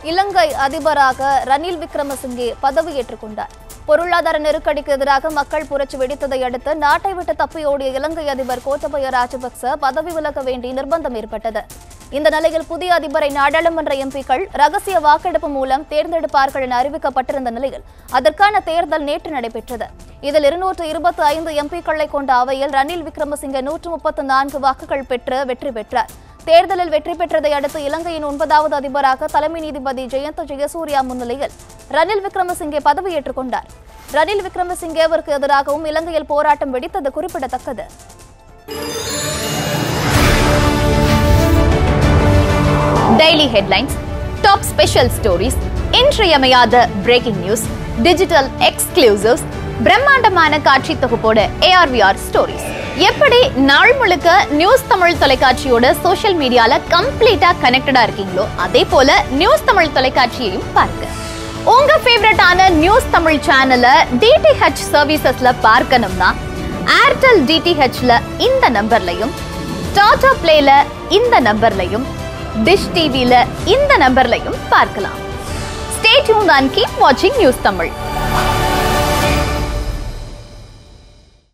இலங்கை அதிபராக ரணில் விக்ரமசிங்கே பதவியேற்றுக் கொண்டார் பொருளாதார நெருக்கடிக்கு எதிராக மக்கள் புரட்சி வெடித்ததை அடுத்து நாட்டை விட்டு தப்பியோடிய இலங்கை அதிபர் கோத்தபய ராஜபக்ச பதவி விலக வேண்டிய நிர்பந்தம் ஏற்பட்டது இந்த நிலையில் புதிய அதிபரை நாடாளுமன்ற எம்பிக்கள் ரகசிய வாக்கெடுப்பு மூலம் தேர்ந்தெடுப்பார்கள் என அறிவிக்கப்பட்டிருந்த நிலையில் அதற்கான தேர்தல் நேற்று நடைபெற்றது இதில் இருநூற்று இருபத்தி ஐந்து எம்பிக்களை கொண்ட அவையில் ரணில் விக்ரமசிங்கே நூற்று முப்பத்து நான்கு வாக்குகள் பெற்று வெற்றி பெற்றார் தேர்தலில் வெற்றி பெற்றதை அடுத்து இலங்கையின் ஒன்பதாவது அதிபராக தலைமை நீதிபதி ஜெயந்த ஜெயசூர்யா முன்னிலையில் ரணில் விக்ரமசிங்கே பதவியேற்றுக் கொண்டார் ரணில் விக்ரமசிங்கேவிற்கு எதிராகவும் இலங்கையில் போராட்டம் வெடித்தது குறிப்பிடத்தக்கது daily headlines top special stories இன்றியமையாத பிரேக்கிங் நியூஸ் டிஜிட்டல் எக்ஸ்க்ளூசிவ்ஸ் பிரம்மாண்டமான காட்சி தொகுப்போட ஏஆர்விஆர் ஸ்டோரிஸ் எப்படி நாள் முழுக்க நியூஸ் தமிழ் தொலைக்காட்சியோட சோஷியல் மீடியால கம்ப்ளீட்டா கனெக்டடா இருக்கீங்களோ அதே போல நியூஸ் தமிழ் தொலைக்காட்சியையும் பாருங்க உங்க ஃபேவரட்டான நியூஸ் தமிழ் சேனலை டிடிஹெச் சர்வீசஸ்ல பார்க்கணும்னா ஏர்டெல் டிடிஹெச்ல இந்த நம்பர்லையும் டாடா பிளேல இந்த நம்பர்லையும் டிஷ் டிவில இந்த நம்பர்லையும் பார்க்கலாம் ஸ்டே டியூன் அண்ட் கீப் வாட்சிங் நியூஸ் தமிழ்